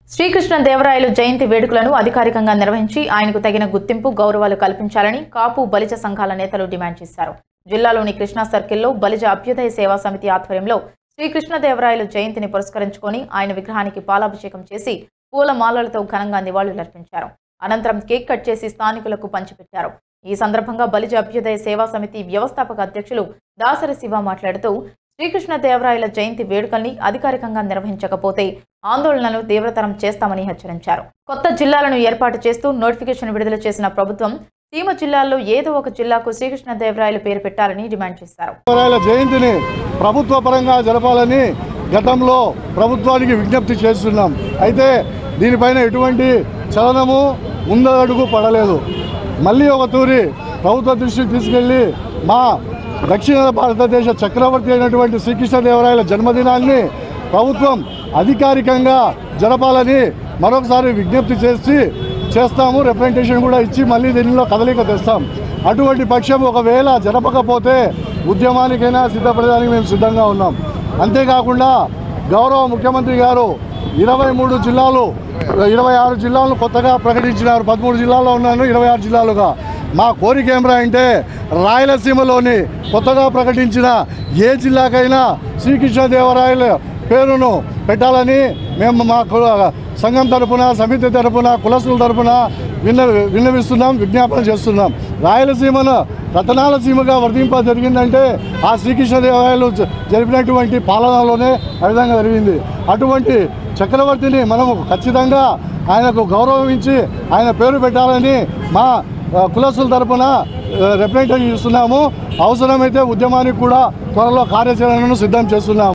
శ్రీకృష్ణ దేవరాయలు జయంతి వేడుకలను అధికారికంగా నిర్వహించి ఆయనకు తగిన గుర్తింపు గౌరవాలు కల్పించాలని కాపు బలిజ సంఘాల నేతలు డిమాండ్ చేశారు జిల్లాలోని కృష్ణా సర్కిల్లో బలిజ అభ్యుదయ సేవా సమితి ఆధ్వర్యంలో శ్రీకృష్ణదేవరాయలు జయంతిని పురస్కరించుకొని ఆయన విగ్రహానికి పాలాభిషేకం చేసి పూల మాలలతో ఘనంగా నివాళులర్పించారు అనంతరం కేక్ కట్ చేసి స్థానికులకు పంచిపెట్టారు ఈ సందర్భంగా బలిజ అభ్యుదయ సేవా సమితి వ్యవస్థాపక అధ్యక్షులు దాసరి శివ మాట్లాడుతూ శ్రీకృష్ణదేవరాయల జయంతి వేడుకల్ని అధికారికంగా నిర్వహించకపోతే ఆందోళనలు తీవ్రతరం చేస్తామని హెచ్చరించారు కొత్త జిల్లాలను ఏర్పాటు చేస్తూ నోటిఫికేషన్ విడుదల చేసిన ప్రభుత్వం సీమ జిల్లాల్లో ఏదో ఒక జిల్లాకు శ్రీకృష్ణదేవరాయలు పేరు పెట్టాలని డిమాండ్ చేశారు దేవరాయల జయంతిని ప్రభుత్వ పరంగా జరపాలని గతంలో ప్రభుత్వానికి విజ్ఞప్తి చేస్తున్నాం అయితే దీనిపైన ఎటువంటి చలనము ముందడుగు పడలేదు మళ్ళీ ఒక తూరి ప్రభుత్వ దృష్టికి తీసుకెళ్ళి మా దక్షిణ భారతదేశ చక్రవర్తి అయినటువంటి శ్రీకృష్ణదేవరాయల జన్మదినాన్ని ప్రభుత్వం అధికారికంగా జరపాలని మరొకసారి విజ్ఞప్తి చేసి చేస్తాము రిప్రజెంటేషన్ కూడా ఇచ్చి మళ్ళీ దీనిలో కదలిక తెస్తాం అటువంటి పక్షం ఒకవేళ జరపకపోతే ఉద్యమానికైనా సిద్ధపడడానికి మేము సిద్ధంగా ఉన్నాం అంతేకాకుండా గౌరవ ముఖ్యమంత్రి గారు ఇరవై మూడు జిల్లాలు ఇరవై ఆరు జిల్లాలను కొత్తగా ప్రకటించినారు పదమూడు జిల్లాల్లో ఉన్నాను ఇరవై ఆరు జిల్లాలుగా మా కోరిక ఏమిరా అంటే రాయలసీమలోని కొత్తగా ప్రకటించిన ఏ జిల్లాకైనా శ్రీకృష్ణదేవరాయల పేరును పెట్టాలని మేము మా కు- సంఘం తరపున సమితి తరపున కులస్తుల తరపున విన్న విన్నవిస్తున్నాం విజ్ఞాపన చేస్తున్నాం రాయలసీమను రతనాల సీమగా వర్తింప జరిగిందంటే ఆ శ్రీకృష్ణదేవాలయాలు జ- జరిపినటువంటి పాలనలోనే ఆ విధంగా జరిగింది అటువంటి చక్రవర్తిని మనము ఖచ్చితంగా ఆయనకు గౌరవం ఇచ్చి ఆయన పేరు పెట్టాలని మా ఆ, కులస్తుల తరపున రిప్రజెంటేషన్ ఇస్తున్నాము అవసరమైతే ఉద్యమానికి కూడా త్వరలో కార్యాచరణను సిద్ధం చేస్తున్నాము